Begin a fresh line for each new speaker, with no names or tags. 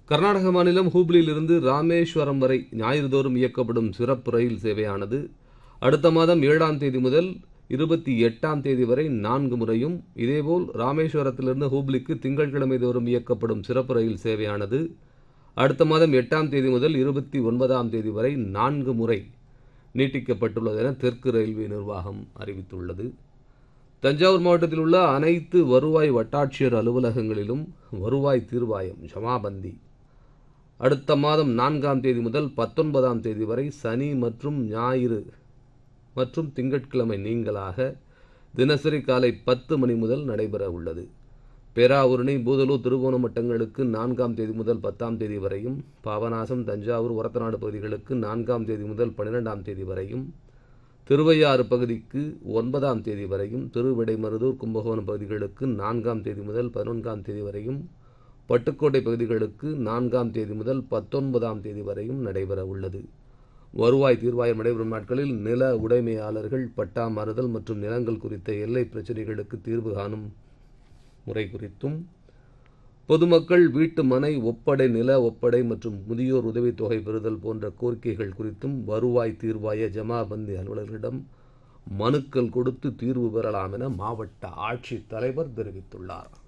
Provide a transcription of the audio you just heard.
கர்நாடக மாநிலம் ஹூப்ளியிலிருந்து ராமேஸ்வரம் வரை ஞாயிறுதோறும் இயக்கப்படும் சிறப்பு ரயில் சேவையானது அடுத்த மாதம் ஏழாம் தேதி முதல் இருபத்தி எட்டாம் தேதி வரை நான்கு முறையும் இதேபோல் ராமேஸ்வரத்திலிருந்து ஹூப்ளிக்கு திங்கட்கிழமை தோறும் இயக்கப்படும் சிறப்பு ரயில் சேவையானது அடுத்த மாதம் எட்டாம் தேதி முதல் இருபத்தி ஒன்பதாம் தேதி வரை நான்கு முறை நீட்டிக்கப்பட்டுள்ளது என தெற்கு ரயில்வே நிர்வாகம் அறிவித்துள்ளது தஞ்சாவூர் மாவட்டத்தில் உள்ள அனைத்து வருவாய் வட்டாட்சியர் அலுவலகங்களிலும் வருவாய் தீர்வாயம் ஜமாபந்தி அடுத்த மாதம் நான்காம் தேதி முதல் பத்தொன்பதாம் தேதி வரை சனி மற்றும் ஞாயிறு மற்றும் திங்கட்கிழமை நீங்களாக தினசரி காலை பத்து மணி முதல் நடைபெற உள்ளது பேராவூரணி பூதலூர் திருவோணம் மட்டங்களுக்கு நான்காம் தேதி முதல் பத்தாம் தேதி வரையும் பாபநாசம் தஞ்சாவூர் ஒரத்தநாடு பகுதிகளுக்கு நான்காம் தேதி முதல் பன்னிரெண்டாம் தேதி வரையும் திருவையாறு பகுதிக்கு ஒன்பதாம் தேதி வரையும் திருவிடைமருதூர் கும்பகோணம் பகுதிகளுக்கு நான்காம் தேதி முதல் பதினொன்றாம் தேதி வரையும் பட்டுக்கோட்டை பகுதிகளுக்கு நான்காம் தேதி முதல் பத்தொன்பதாம் தேதி வரையும் நடைபெற உள்ளது வருவாய் தீர்வாயம் நடைபெறும் நாட்களில் நில உடைமையாளர்கள் பட்டா மாறுதல் மற்றும் நிலங்கள் குறித்த எல்லை பிரச்சினைகளுக்கு தீர்வு காணும் முறை குறித்தும் பொதுமக்கள் வீட்டு மனை ஒப்படை நில ஒப்படை மற்றும் முதியோர் உதவித்தொகை பெறுதல் போன்ற கோரிக்கைகள் குறித்தும் வருவாய் தீர்வாய ஜமாபந்தி அலுவலர்களிடம் மனுக்கள் கொடுத்து தீர்வு பெறலாம் என மாவட்ட ஆட்சித்தலைவர் தெரிவித்துள்ளார்